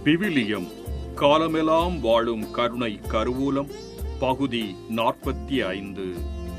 விவிலியம் காலமெல்லாம் வாழும் கருணை கருவூலம் பகுதி நாற்பத்தி ஐந்து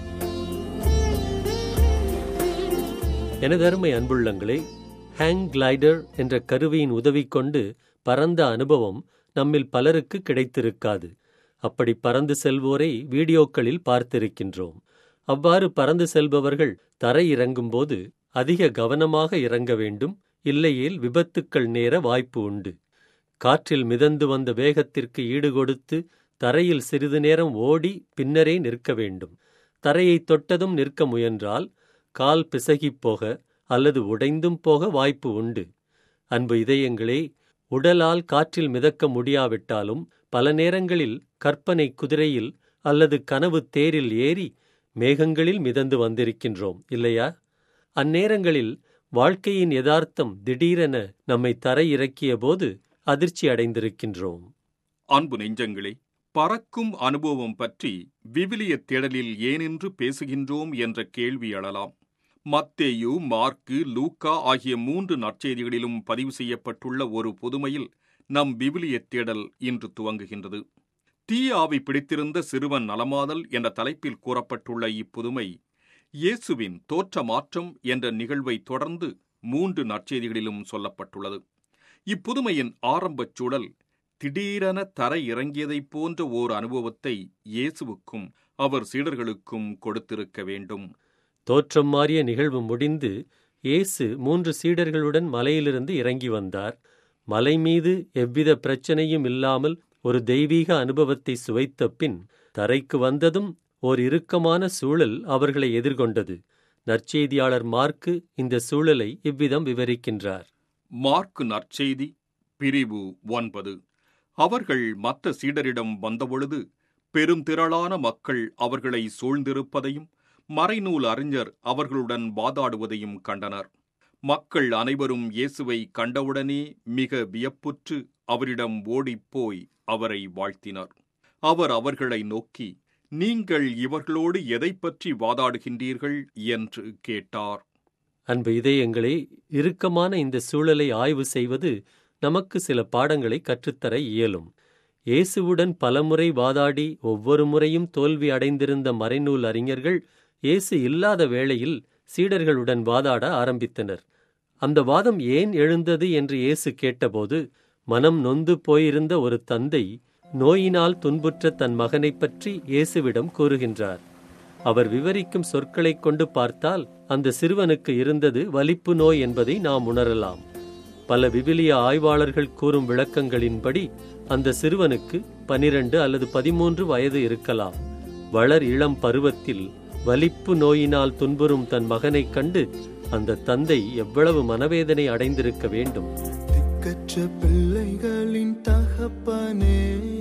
எனதருமை அன்புள்ளங்களே ஹேங் கிளைடர் என்ற கருவியின் உதவி கொண்டு பறந்த அனுபவம் நம்மில் பலருக்கு கிடைத்திருக்காது அப்படி பறந்து செல்வோரை வீடியோக்களில் பார்த்திருக்கின்றோம் அவ்வாறு பறந்து செல்பவர்கள் தரை இறங்கும்போது அதிக கவனமாக இறங்க வேண்டும் இல்லையேல் விபத்துக்கள் நேர வாய்ப்பு உண்டு காற்றில் மிதந்து வந்த வேகத்திற்கு ஈடுகொடுத்து தரையில் சிறிது நேரம் ஓடி பின்னரே நிற்க வேண்டும் தரையை தொட்டதும் நிற்க முயன்றால் கால் பிசகிப் போக அல்லது உடைந்தும் போக வாய்ப்பு உண்டு அன்பு இதயங்களே உடலால் காற்றில் மிதக்க முடியாவிட்டாலும் பல நேரங்களில் கற்பனை குதிரையில் அல்லது கனவு தேரில் ஏறி மேகங்களில் மிதந்து வந்திருக்கின்றோம் இல்லையா அந்நேரங்களில் வாழ்க்கையின் யதார்த்தம் திடீரென நம்மை தரை இறக்கிய போது அதிர்ச்சி அடைந்திருக்கின்றோம் அன்பு நெஞ்சங்களே பறக்கும் அனுபவம் பற்றி விவிலிய தேடலில் ஏனென்று பேசுகின்றோம் என்ற கேள்வி எழலாம் மத்தேயு மார்க்கு லூக்கா ஆகிய மூன்று நற்செய்திகளிலும் பதிவு செய்யப்பட்டுள்ள ஒரு புதுமையில் நம் விவிலிய தேடல் இன்று துவங்குகின்றது தீய ஆவி பிடித்திருந்த சிறுவன் நலமாதல் என்ற தலைப்பில் கூறப்பட்டுள்ள இப்புதுமை இயேசுவின் தோற்ற மாற்றம் என்ற நிகழ்வை தொடர்ந்து மூன்று நற்செய்திகளிலும் சொல்லப்பட்டுள்ளது இப்புதுமையின் ஆரம்பச் சூழல் திடீரென தரை இறங்கியதைப் போன்ற ஓர் அனுபவத்தை இயேசுவுக்கும் அவர் சீடர்களுக்கும் கொடுத்திருக்க வேண்டும் தோற்றம் மாறிய நிகழ்வு முடிந்து இயேசு மூன்று சீடர்களுடன் மலையிலிருந்து இறங்கி வந்தார் மலை மீது எவ்வித பிரச்சனையும் இல்லாமல் ஒரு தெய்வீக அனுபவத்தை சுவைத்த பின் தரைக்கு வந்ததும் ஓர் இறுக்கமான சூழல் அவர்களை எதிர்கொண்டது நற்செய்தியாளர் மார்க்கு இந்த சூழலை இவ்விதம் விவரிக்கின்றார் மார்க்கு நற்செய்தி பிரிவு ஒன்பது அவர்கள் மற்ற சீடரிடம் வந்தபொழுது பெருந்திரளான மக்கள் அவர்களை சூழ்ந்திருப்பதையும் மறைநூல் அறிஞர் அவர்களுடன் வாதாடுவதையும் கண்டனர் மக்கள் அனைவரும் இயேசுவை கண்டவுடனே மிக வியப்புற்று அவரிடம் ஓடிப்போய் அவரை வாழ்த்தினர் அவர் அவர்களை நோக்கி நீங்கள் இவர்களோடு எதைப் பற்றி வாதாடுகின்றீர்கள் என்று கேட்டார் அன்பு இதயங்களே இறுக்கமான இந்த சூழலை ஆய்வு செய்வது நமக்கு சில பாடங்களை கற்றுத்தர இயலும் இயேசுவுடன் பலமுறை வாதாடி ஒவ்வொரு முறையும் தோல்வி அடைந்திருந்த மறைநூல் அறிஞர்கள் இயேசு இல்லாத வேளையில் சீடர்களுடன் வாதாட ஆரம்பித்தனர் அந்த வாதம் ஏன் எழுந்தது என்று இயேசு கேட்டபோது மனம் நொந்து போயிருந்த ஒரு தந்தை நோயினால் துன்புற்ற தன் மகனைப் பற்றி இயேசுவிடம் கூறுகின்றார் அவர் விவரிக்கும் சொற்களைக் கொண்டு பார்த்தால் அந்த சிறுவனுக்கு இருந்தது வலிப்பு நோய் என்பதை நாம் உணரலாம் பல விவிலிய ஆய்வாளர்கள் கூறும் விளக்கங்களின்படி அந்த சிறுவனுக்கு பனிரெண்டு அல்லது பதிமூன்று வயது இருக்கலாம் வளர் இளம் பருவத்தில் வலிப்பு நோயினால் துன்புறும் தன் மகனைக் கண்டு அந்த தந்தை எவ்வளவு மனவேதனை அடைந்திருக்க வேண்டும் திக்கற்ற பிள்ளைகளின் தகப்பனே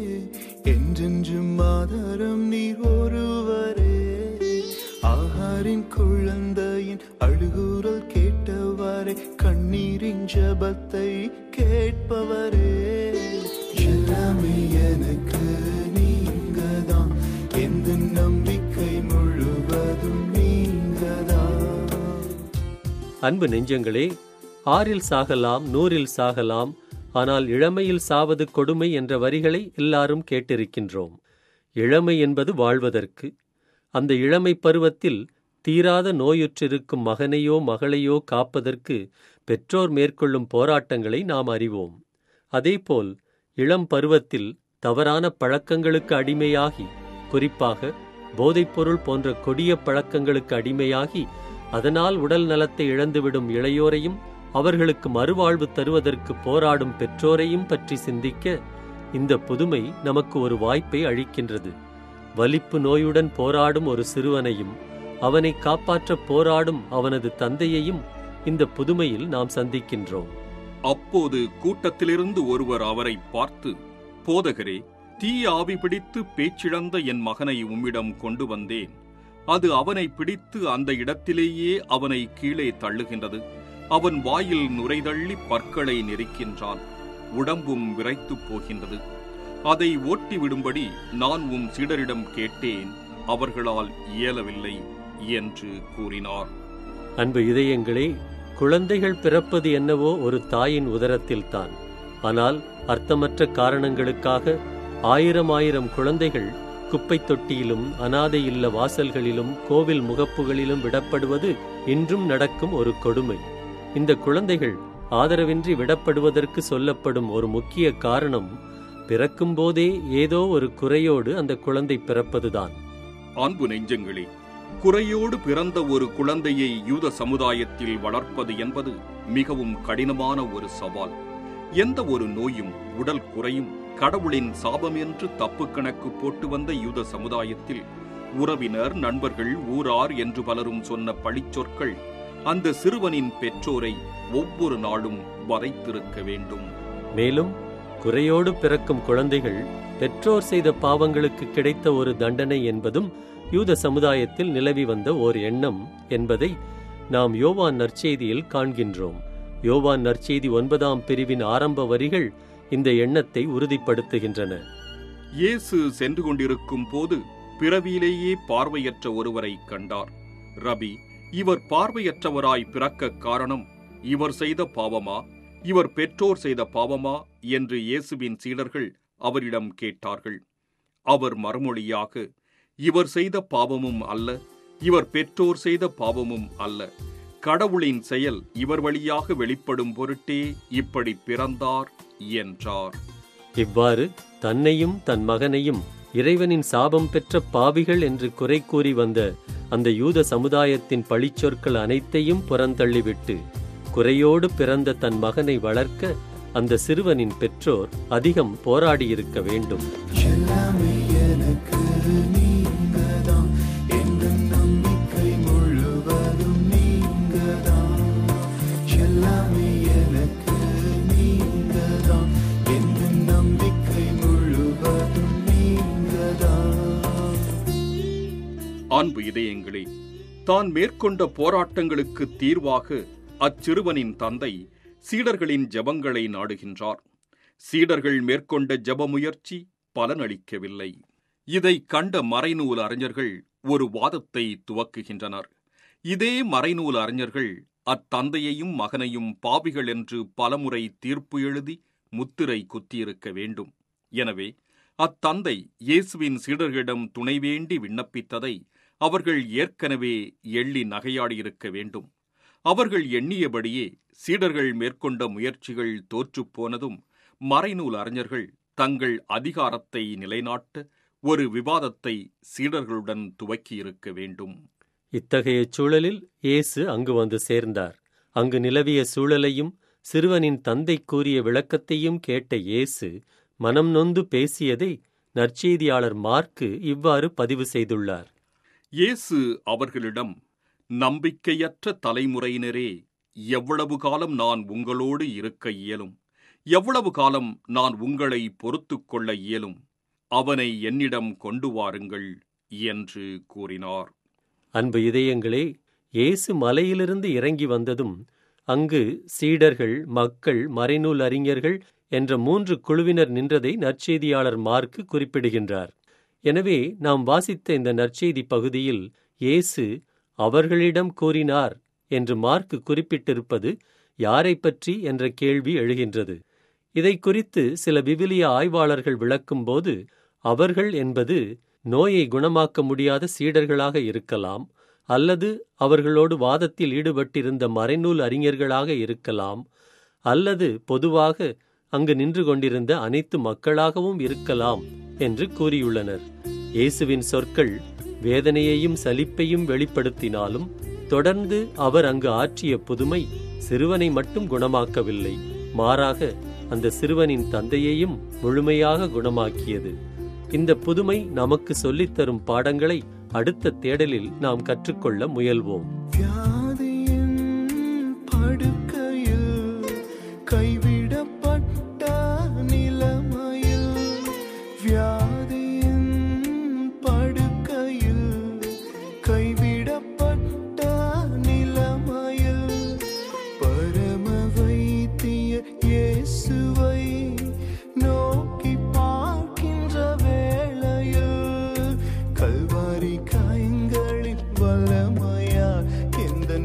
என்றென்றும் ஆதாரம் நீர் ஒருவரே ஆகாரின் குழந்தையின் அழுகுரல் கேட்டவரே கண்ணீரின் ஜபத்தை கேட்பவரே எல்லாமே எனக்கு நீங்கதான் எந்த நம்பிக்கை முழுவதும் நீங்கதான் அன்பு நெஞ்சங்களே ஆறில் சாகலாம் நூறில் சாகலாம் ஆனால் இளமையில் சாவது கொடுமை என்ற வரிகளை எல்லாரும் கேட்டிருக்கின்றோம் இளமை என்பது வாழ்வதற்கு அந்த இளமை பருவத்தில் தீராத நோயுற்றிருக்கும் மகனையோ மகளையோ காப்பதற்கு பெற்றோர் மேற்கொள்ளும் போராட்டங்களை நாம் அறிவோம் அதேபோல் இளம் பருவத்தில் தவறான பழக்கங்களுக்கு அடிமையாகி குறிப்பாக போதைப்பொருள் போன்ற கொடிய பழக்கங்களுக்கு அடிமையாகி அதனால் உடல் நலத்தை இழந்துவிடும் இளையோரையும் அவர்களுக்கு மறுவாழ்வு தருவதற்கு போராடும் பெற்றோரையும் பற்றி சிந்திக்க இந்த புதுமை நமக்கு ஒரு வாய்ப்பை அளிக்கின்றது வலிப்பு நோயுடன் போராடும் ஒரு சிறுவனையும் அவனை காப்பாற்ற போராடும் அவனது தந்தையையும் இந்த புதுமையில் நாம் சந்திக்கின்றோம் அப்போது கூட்டத்திலிருந்து ஒருவர் அவரை பார்த்து போதகரே தீய ஆவி பிடித்து பேச்சிழந்த என் மகனை உம்மிடம் கொண்டு வந்தேன் அது அவனை பிடித்து அந்த இடத்திலேயே அவனை கீழே தள்ளுகின்றது அவன் வாயில் நுரைதள்ளி பற்களை நெரிக்கின்றான் உடம்பும் விரைத்துப் போகின்றது அதை ஓட்டி விடும்படி நான் உம் சீடரிடம் கேட்டேன் அவர்களால் இயலவில்லை என்று கூறினார் அன்பு இதயங்களே குழந்தைகள் பிறப்பது என்னவோ ஒரு தாயின் உதரத்தில்தான் ஆனால் அர்த்தமற்ற காரணங்களுக்காக ஆயிரம் ஆயிரம் குழந்தைகள் குப்பைத் தொட்டியிலும் அனாதை இல்ல வாசல்களிலும் கோவில் முகப்புகளிலும் விடப்படுவது இன்றும் நடக்கும் ஒரு கொடுமை இந்த குழந்தைகள் ஆதரவின்றி விடப்படுவதற்கு சொல்லப்படும் ஒரு முக்கிய காரணம் பிறக்கும்போதே ஏதோ ஒரு குறையோடு அந்த குழந்தை பிறப்பதுதான் அன்பு நெஞ்சங்களே குறையோடு பிறந்த ஒரு குழந்தையை யூத சமுதாயத்தில் வளர்ப்பது என்பது மிகவும் கடினமான ஒரு சவால் எந்த ஒரு நோயும் உடல் குறையும் கடவுளின் சாபம் என்று தப்பு கணக்கு போட்டு வந்த யூத சமுதாயத்தில் உறவினர் நண்பர்கள் ஊரார் என்று பலரும் சொன்ன பழிச்சொற்கள் அந்த சிறுவனின் பெற்றோரை ஒவ்வொரு நாளும் வதைத்திருக்க வேண்டும் மேலும் குறையோடு பிறக்கும் குழந்தைகள் பெற்றோர் செய்த பாவங்களுக்கு கிடைத்த ஒரு தண்டனை என்பதும் யூத சமுதாயத்தில் நிலவி வந்த ஓர் எண்ணம் என்பதை நாம் யோவான் நற்செய்தியில் காண்கின்றோம் யோவான் நற்செய்தி ஒன்பதாம் பிரிவின் ஆரம்ப வரிகள் இந்த எண்ணத்தை உறுதிப்படுத்துகின்றன இயேசு சென்று கொண்டிருக்கும் போது பிறவியிலேயே பார்வையற்ற ஒருவரை கண்டார் ரபி இவர் பார்வையற்றவராய் பிறக்க காரணம் இவர் செய்த பாவமா இவர் பெற்றோர் செய்த பாவமா என்று இயேசுவின் சீடர்கள் அவரிடம் கேட்டார்கள் அவர் மறுமொழியாக இவர் செய்த பாவமும் அல்ல இவர் பெற்றோர் செய்த பாவமும் அல்ல கடவுளின் செயல் இவர் வழியாக வெளிப்படும் பொருட்டே இப்படி பிறந்தார் என்றார் இவ்வாறு தன்னையும் தன் மகனையும் இறைவனின் சாபம் பெற்ற பாவிகள் என்று குறை கூறி வந்த அந்த யூத சமுதாயத்தின் பழிச்சொற்கள் அனைத்தையும் புறந்தள்ளிவிட்டு குறையோடு பிறந்த தன் மகனை வளர்க்க அந்த சிறுவனின் பெற்றோர் அதிகம் போராடியிருக்க வேண்டும் எல்லாமே எனக்கு நீங்கதான் என்ற நம்பிக்கை முழுவதும் நீங்கதான் எல்லாமே எனக்கு நீங்கதான் என்ற நம்பிக்கை முழுவதும் நீங்கதான் அன்பு இதயங்களே தான் மேற்கொண்ட போராட்டங்களுக்கு தீர்வாக அச்சிறுவனின் தந்தை சீடர்களின் ஜெபங்களை நாடுகின்றார் சீடர்கள் மேற்கொண்ட ஜெப முயற்சி பலனளிக்கவில்லை இதை கண்ட மறைநூல் அறிஞர்கள் ஒரு வாதத்தை துவக்குகின்றனர் இதே மறைநூல் அறிஞர்கள் அத்தந்தையையும் மகனையும் பாவிகள் என்று பலமுறை தீர்ப்பு எழுதி முத்திரை குத்தியிருக்க வேண்டும் எனவே அத்தந்தை இயேசுவின் சீடர்களிடம் துணை வேண்டி விண்ணப்பித்ததை அவர்கள் ஏற்கனவே எள்ளி நகையாடியிருக்க வேண்டும் அவர்கள் எண்ணியபடியே சீடர்கள் மேற்கொண்ட முயற்சிகள் தோற்றுப் போனதும் மறைநூல் அறிஞர்கள் தங்கள் அதிகாரத்தை நிலைநாட்ட ஒரு விவாதத்தை சீடர்களுடன் துவக்கியிருக்க வேண்டும் இத்தகைய சூழலில் இயேசு அங்கு வந்து சேர்ந்தார் அங்கு நிலவிய சூழலையும் சிறுவனின் தந்தை கூறிய விளக்கத்தையும் கேட்ட இயேசு மனம் நொந்து பேசியதை நற்செய்தியாளர் மார்க்கு இவ்வாறு பதிவு செய்துள்ளார் இயேசு அவர்களிடம் நம்பிக்கையற்ற தலைமுறையினரே எவ்வளவு காலம் நான் உங்களோடு இருக்க இயலும் எவ்வளவு காலம் நான் உங்களை பொறுத்துக் கொள்ள இயலும் அவனை என்னிடம் கொண்டு வாருங்கள் என்று கூறினார் அன்பு இதயங்களே இயேசு மலையிலிருந்து இறங்கி வந்ததும் அங்கு சீடர்கள் மக்கள் மறைநூல் அறிஞர்கள் என்ற மூன்று குழுவினர் நின்றதை நற்செய்தியாளர் மார்க்கு குறிப்பிடுகின்றார் எனவே நாம் வாசித்த இந்த நற்செய்தி பகுதியில் இயேசு அவர்களிடம் கூறினார் என்று மார்க்கு குறிப்பிட்டிருப்பது யாரைப் பற்றி என்ற கேள்வி எழுகின்றது இதை குறித்து சில விவிலிய ஆய்வாளர்கள் விளக்கும்போது அவர்கள் என்பது நோயை குணமாக்க முடியாத சீடர்களாக இருக்கலாம் அல்லது அவர்களோடு வாதத்தில் ஈடுபட்டிருந்த மறைநூல் அறிஞர்களாக இருக்கலாம் அல்லது பொதுவாக அங்கு நின்று கொண்டிருந்த அனைத்து மக்களாகவும் இருக்கலாம் என்று கூறியுள்ளனர் இயேசுவின் சொற்கள் வேதனையையும் சலிப்பையும் வெளிப்படுத்தினாலும் தொடர்ந்து அவர் அங்கு ஆற்றிய புதுமை சிறுவனை மட்டும் குணமாக்கவில்லை மாறாக அந்த சிறுவனின் தந்தையையும் முழுமையாக குணமாக்கியது இந்த புதுமை நமக்கு சொல்லித்தரும் பாடங்களை அடுத்த தேடலில் நாம் கற்றுக்கொள்ள முயல்வோம் வியாதியின் படுக்கையில் கைவிடப்பட்ட நிலைமையில் வியாதியின் படுக்கையில் கைவிடப்பட்ட நிலைமையில் பரம வைத்திய இயேசுவை நோக்கி பார்க்கின்ற வேளையில் கல்வாரி காயங்களின் வல்லமையா இந்த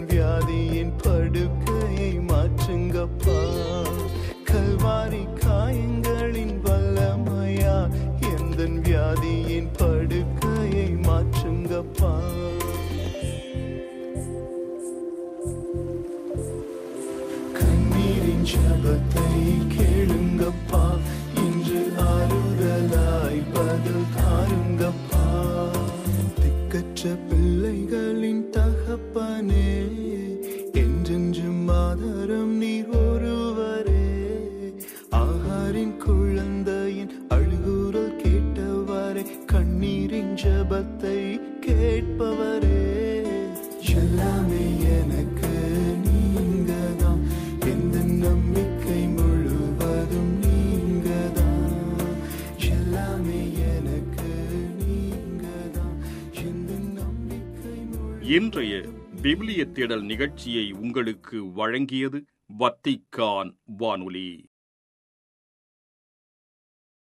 ஜபத்தை கேளுங்கப்பா இன்று ஆறுதலாய் பதில் தாருங்கப்பா திக்கற்ற பிள்ளைகளின் தகப்பனே என்றென்றும் ஆதாரம் நீர் ஒருவரே ஆகாரின் குழந்தையின் அழுகுரல் கேட்டவரே கண்ணீரின் ஜபத்தை கேட்பவரே எல்லாமே எனக்கு நீங்கதான் எந்த நம்பிக்கை முழுவதும் நீங்கதான் எல்லாமே எனக்கு நீங்கதான் எந்த நம்பிக்கை முழு இன்றைய விவிலிய தேடல் நிகழ்ச்சியை உங்களுக்கு வழங்கியது வத்திக்கான் வானொலி